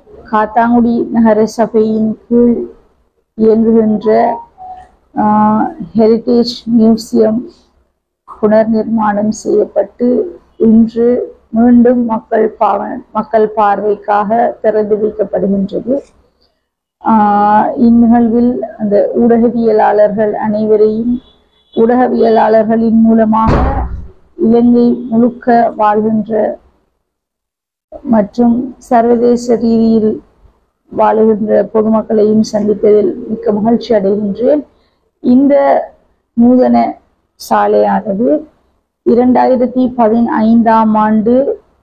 காத்தாங்குடி நகர சபையின் கீழ் இயங்குகின்ற ஹெரிட்டேஜ் மியூசியம் புனர் நிர்மாணம் செய்யப்பட்டு இன்று மீண்டும் மக்கள் பாவ மக்கள் பார்வைக்காக திறந்து வைக்கப்படுகின்றது ஆஹ் இந்நிகழ்வில் அந்த ஊடகவியலாளர்கள் அனைவரையும் ஊடகவியலாளர்களின் மூலமாக இலங்கை முழுக்க வாழ்கின்ற மற்றும் சர்வதேச ரீதியில் வாழுகின்ற பொதுமக்களையும் சந்திப்பதில் மிக்க மகிழ்ச்சி அடைகின்றேன் இந்த நூதன சாலையானது இரண்டாயிரத்தி பதினைந்தாம் ஆண்டு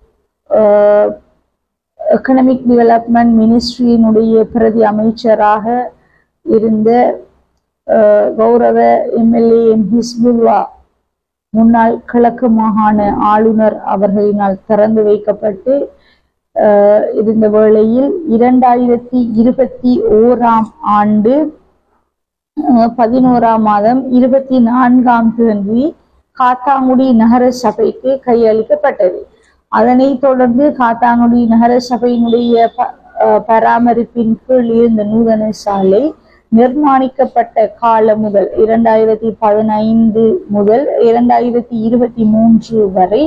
எக்கனாமிக் டெவலப்மெண்ட் மினிஸ்ட்ரியினுடைய பிரதி அமைச்சராக இருந்த அஹ், கௌரவ எம்எல்ஏ எம் ஹிஸ்புல்லா முன்னாள் கிழக்கு மாகாண ஆளுநர் அவர்களினால் திறந்து வைக்கப்பட்டு அஹ், இருந்த வேளையில் இரண்டாயிரத்தி இருபத்தி ஓராம் ஆண்டு அஹ், பதினோராம் மாதம் இருபத்தி நான்காம் தேதி காத்தாங்குடி நகர சபைக்கு கையளிக்கப்பட்டது அதனைத் தொடர்ந்து காத்தாங்குடி நகர சபையினுடைய ப- அஹ், பராமரிப்பின் கீழ் இருந்த நூதன சாலை நிர்மாணிக்கப்பட்ட காலம் முதல் இரண்டாயிரத்தி பதினைந்து முதல் இரண்டாயிரத்தி இருபத்தி மூன்று வரை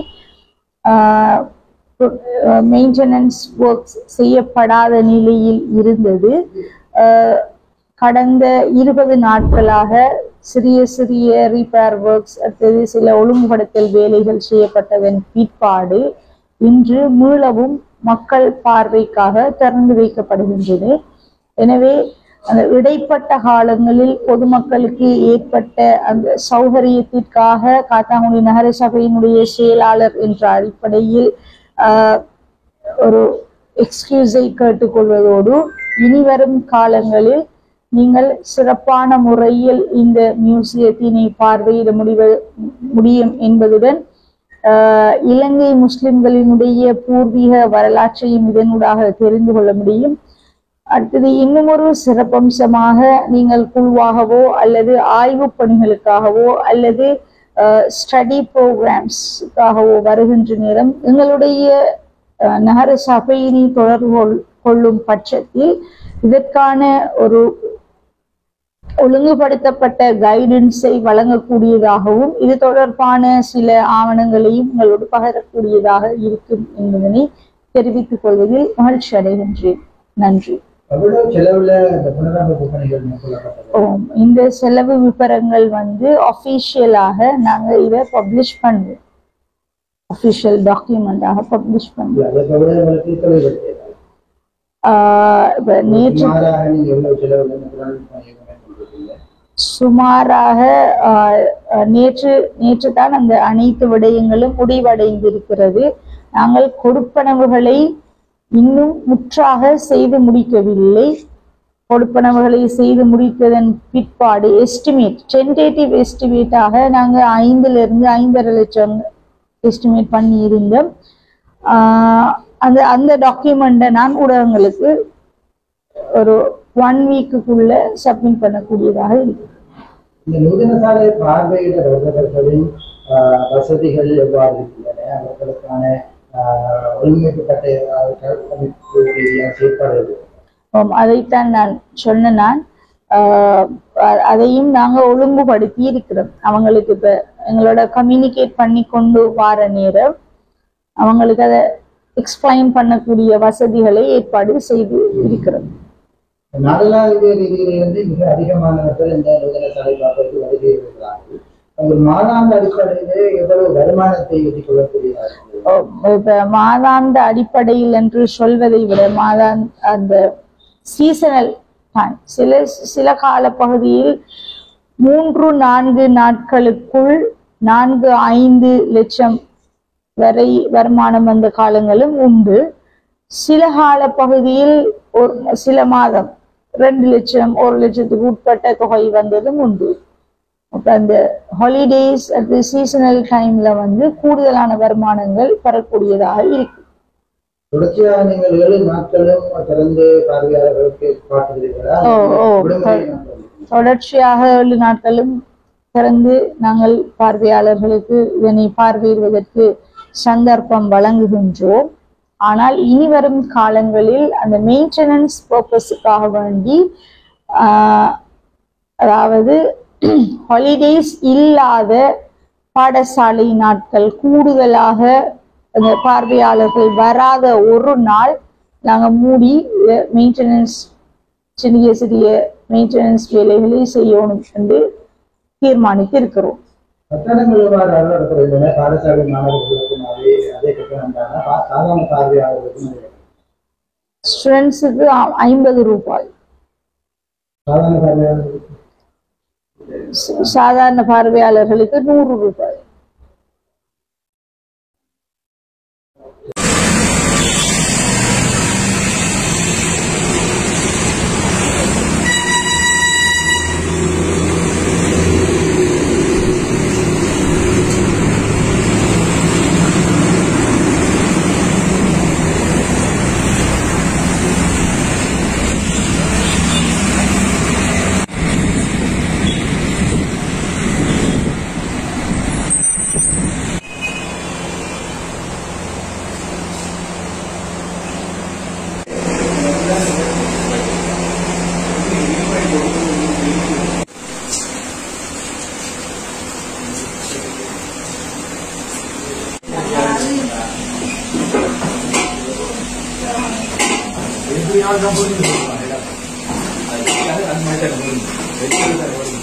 மெயின்டெனன்ஸ் ஒர்க்ஸ் செய்யப்படாத நிலையில் இருந்தது ஆஹ் கடந்த இருபது நாட்களாக சிறிய சிறிய ரிப்பேர் ஒர்க்ஸ் அடுத்தது சில ஒழுங்குபடுத்தல் வேலைகள் செய்யப்பட்டதன் பிற்பாடு இன்று மீளவும் மக்கள் பார்வைக்காக திறந்து வைக்கப்படுகின்றது எனவே அந்த இடைப்பட்ட காலங்களில் பொதுமக்களுக்கு ஏற்பட்ட அந்த சௌகரியத்திற்காக காத்தாங்குடி நகர சபையினுடைய செயலாளர் என்ற அடிப்படையில் ஆஹ், ஒரு எக்ஸ்கியூஸை கேட்டுக்கொள்வதோடு இனிவரும் காலங்களில் நீங்கள் சிறப்பான முறையில் இந்த மியூசியத்தினை பார்வையிட முடிவ முடியும் என்பதுடன் ஆஹ், இலங்கை முஸ்லிம்களினுடைய பூர்வீக வரலாற்றையும் இதனூடாக தெரிந்து கொள்ள முடியும் அடுத்தது இன்னும் ஒரு சிறப்பம்சமாக நீங்கள் குழுவாகவோ அல்லது ஆய்வு பணிகளுக்காகவோ அல்லது ஸ்டடி ப்ரோக்ராம்ஸ்க்காகவோ வருகின்ற நேரம் எங்களுடைய அஹ், நகர சபையினை தொடர்பு கொள்- கொள்ளும் பட்சத்தில் இதற்கான ஒரு ஒழுங்குபடுத்தப்பட்ட கைடன்ஸை வழங்கக்கூடியதாகவும் இது தொடர்பான சில ஆவணங்களையும் உங்களோடு பகிரக்கூடியதாக இருக்கும் என்பதனை தெரிவித்துக் கொள்வதில் மகிழ்ச்சி அடைகின்றேன் நன்றி எவ்வளவு செலவுல இந்த புனரமைப்பு பணிகள் மேற்கொள்ளப்பட்டது ஓம். இந்த செலவு விவரங்கள் வந்து அஃபிஷியலாக நாங்க இதை பப்ளிஷ் பண்ணுவோம் அஃபிஷியல் டாக்குமெண்டாக பப்ளிஷ் பண்ணுவோம் அதை தவிர உங்களுக்கு தொழில்படுத்தியது ஆஹ் இப்ப நேற்று சுமாராக நீங்க எவ்வளவு செலவுல இந்த புனரமைப்பு பணிகள் மேற்கொண்டிருக்கீங்க சுமாராக ஆஹ், ஆஹ், நேற்று நேற்று தான் அந்த அனைத்து விடயங்களும் முடிவடைந்திருக்கிறது நாங்கள் கொடுப்பனவுகளை இன்னும் முற்றாக செய்து முடிக்கவில்லை கொடுப்பனவுகளை செய்து முடித்ததன் பிற்பாடு எஸ்டிமேட் டென்டேட்டிவ் எஸ்டிமேட்டாக நாங்கள் ஐந்துல இருந்து ஐந்தரை லட்சம் எஸ்டிமேட் பண்ணி இருந்தோம் ஆஹ், அந்த அந்த டாக்குமெண்ட்டை நான் ஊடகங்களுக்கு ஒரு ஒன் வீக்குக்குள்ள சப்மிட் பண்ணக்கூடியதாக இருக்கு இந்த நூதன சாலை பார்வையிட வருபவர்களின் ஆஹ், வசதிகள் எவ்வாறு இருக்கின்றன அவர்களுக்கான ஆஹ், ஒழுங்கமைக்கப்பட்ட ஆஹ், கட்டமைப்பு ரீதியான செயற்பாடுகள் ஆம், அதைத்தான் நான் சொன்ன நான் ஆஹ் அ- அதையும் நாங்க ஒழுங்குபடுத்தி இருக்கிறோம் அவங்களுக்கு இப்ப எங்களோட கம்யூனிகேட் பண்ணி கொண்டு வார நேரம் அவங்களுக்கு அதை எக்ஸ்பிளைன் பண்ணக்கூடிய வசதிகளை ஏற்பாடு செய்து இருக்கிறோம் நாடளாவிய ரீதியிலிருந்து மிக அதிகமானவர்கள் இந்த நூதன சாலை பார்ப்பதற்கு வருகை இருக்கிறார்கள் ஒரு மாதாந்த அடிப்படையிலே எவ்வளவு வருமானத்தை ஈட்டிக் கொள்ளக்கூடியதார்கள் ஆம், இப்ப மாதாந்த அடிப்படையில் என்று சொல்வதை விட மாதாந்த அந்த சீசனல் டைம் சில சில காலப்பகுதியில் மூன்று நான்கு நாட்களுக்குள் நான்கு ஐந்து லட்சம் வரை வருமானம் வந்த காலங்களும் உண்டு சில கால பகுதியில் ஒரு சில மாதம் ரெண்டு லட்சம் ஒரு லட்சத்துக்கு உட்பட்ட தொகை வந்ததும் உண்டு அப்ப அந்த ஹாலிடேஸ் அது சீசனல் டைம்ல வந்து கூடுதலான வருமானங்கள் பெறக்கூடியதாக இருக்கு தொடர்ச்சியாக நீங்கள் ஏழு நாட்களும் திறந்து பார்வையாளர்களுக்கு காட்டுகிறீர்களா ஓ, ஓ. விடுமுறை நாட்கள். தொடர்ச்சியாக ஏழு நாட்களும் திறந்து நாங்கள் பார்வையாளர்களுக்கு இதனை பார்வையிடுவதற்கு சந்தர்ப்பம் வழங்குகின்றோம் ஆனால் இனி வரும் காலங்களில் அந்த மெயின்டெனன்ஸ் பர்பஸுக்காக வேண்டி ஆஹ், அதாவது ஹாலிடேஸ் இல்லாத பாடசாலை நாட்கள் கூடுதலாக அந்த பார்வையாளர்கள் வராத ஒரு நாள் நாங்கள் மூடி மெயின்டெனன்ஸ் சிறிய சிறிய மெயின்டெனன்ஸ் வேலைகளை செய்யணும் என்று தீர்மானித்து இருக்கிறோம் கட்டணங்கள் எவ்வாறு அறப்படுகின்றன பாடசாலை மாணவர்களுக்கும் அதே அதே கட்டணம் தானா பா- சாதாரண பார்வையாளர்களுக்கும் அதே ஸ்டூடெண்ட்ஸுக்கு ஐம்பது ரூபாய் சாதாரண பார்வையாளர்களுக்கு ச- சாதாரண பார்வையாளர்களுக்கு நூறு ரூபாய் அது மாதிரி தான் போகுது. அது மாதிரி தான் போகுது.